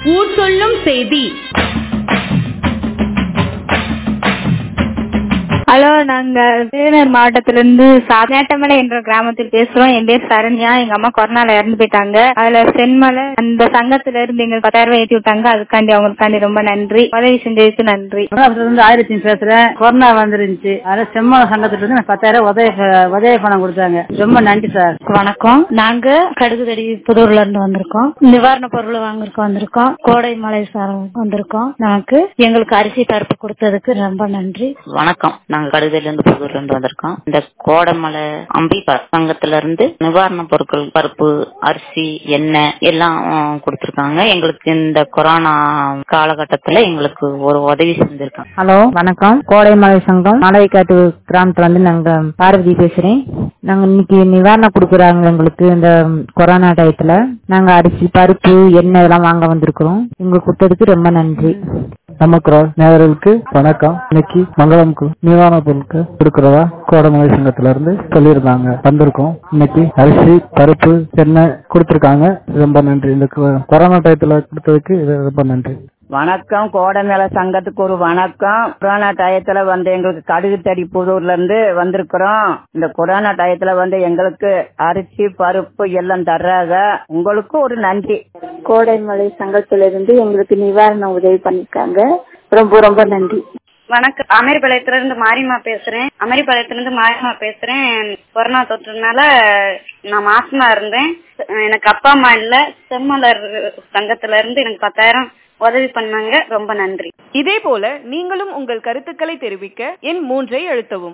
ஊர் சொல்லும் செய்தி ஹலோ நாங்க விருதுநகர் மாவட்டத்துல இருந்து நேட்டமலை என்ற கிராமத்தில் பேசுறோம் என் பேர் சரண்யா எங்க அம்மா கொரோனால இறந்து போயிட்டாங்க அதுல சென்மலை அந்த சங்கத்துல இருந்து எங்களுக்கு பத்தாயிரம் ரூபாய் ஏத்தி விட்டாங்க அதுக்காண்டி அவங்களுக்காண்டி ரொம்ப நன்றி உதவி செஞ்சதுக்கு நன்றி அதுல இருந்து ஆயிரத்தி பேசுறேன் கொரோனா வந்துருந்துச்சு அதனால செம்மல சங்கத்துல இருந்து எனக்கு பத்தாயிரம் உதவி உதவி பணம் கொடுத்தாங்க ரொம்ப நன்றி சார் வணக்கம் நாங்க கடுகுதடி புதூர்ல இருந்து வந்திருக்கோம் நிவாரண பொருள் வாங்குறதுக்கு வந்திருக்கோம் கோடை மலை சார் வந்திருக்கோம் நமக்கு எங்களுக்கு அரிசி பருப்பு கொடுத்ததுக்கு ரொம்ப நன்றி வணக்கம் நாங்க கடுதையில இருந்து புதூர்ல இருந்து வந்திருக்கோம் இந்த கோடமலை அம்பிகார் சங்கத்துல இருந்து நிவாரண பொருட்கள் பருப்பு அரிசி எண்ணெய் எல்லாம் கொடுத்திருக்காங்க எங்களுக்கு இந்த கொரோனா காலகட்டத்துல எங்களுக்கு ஒரு உதவி செஞ்சிருக்காங்க ஹலோ வணக்கம் கோடைமலை சங்கம் மலைக்காட்டு கிராமத்துல இருந்து நாங்க பார்வதி பேசுறேன் நாங்க இன்னைக்கு நிவாரணம் கொடுக்குறாங்க எங்களுக்கு இந்த கொரோனா டயத்துல நாங்க அரிசி பருப்பு எண்ணெய் இதெல்லாம் வாங்க வந்திருக்கிறோம் எங்களுக்கு கொடுத்ததுக்கு ரொம்ப நன்றி நமக்கு நேயர்களுக்கு வணக்கம் இன்னைக்கு மங்களம்க்கு நிவாரண பொருட்கள் கொடுக்கறதா கோடமலை சங்கத்துல இருந்து சொல்லியிருந்தாங்க வந்திருக்கோம் இன்னைக்கு அரிசி பருப்பு எண்ணெய் கொடுத்திருக்காங்க ரொம்ப நன்றி இந்த கொ- கொரோனா டயத்துல கொடுத்ததுக்கு இது ரொம்ப நன்றி வணக்கம் கோடமேல சங்கத்துக்கு ஒரு வணக்கம் கொரோனா டயத்துல வந்து எங்களுக்கு கடுகு தடி புதூர்ல இருந்து வந்திருக்கிறோம் இந்த கொரோனா டயத்துல வந்து எங்களுக்கு அரிசி பருப்பு எல்லாம் தர்றாங்க உங்களுக்கு ஒரு நன்றி கோடைமலை சங்கத்திலிருந்து எங்களுக்கு நிவாரண உதவி பண்ணிருக்காங்க ரொம்ப ரொம்ப நன்றி வணக்கம் அமெரிப்பாளையத்துல இருந்து மாரியம்மா பேசுறேன் அமெரிப்பாளையத்துல இருந்து மாரியம்மா பேசுறேன் கொரோனா தொற்றுனால நான் மாசமா இருந்தேன் எனக்கு அப்பா அம்மா இல்ல செம்மலர் சங்கத்துல இருந்து எனக்கு பத்தாயிரம் உதவி பண்ணாங்க ரொம்ப நன்றி இதே போல நீங்களும் உங்கள் கருத்துக்களை தெரிவிக்க எண் மூன்றை அழுத்தவும்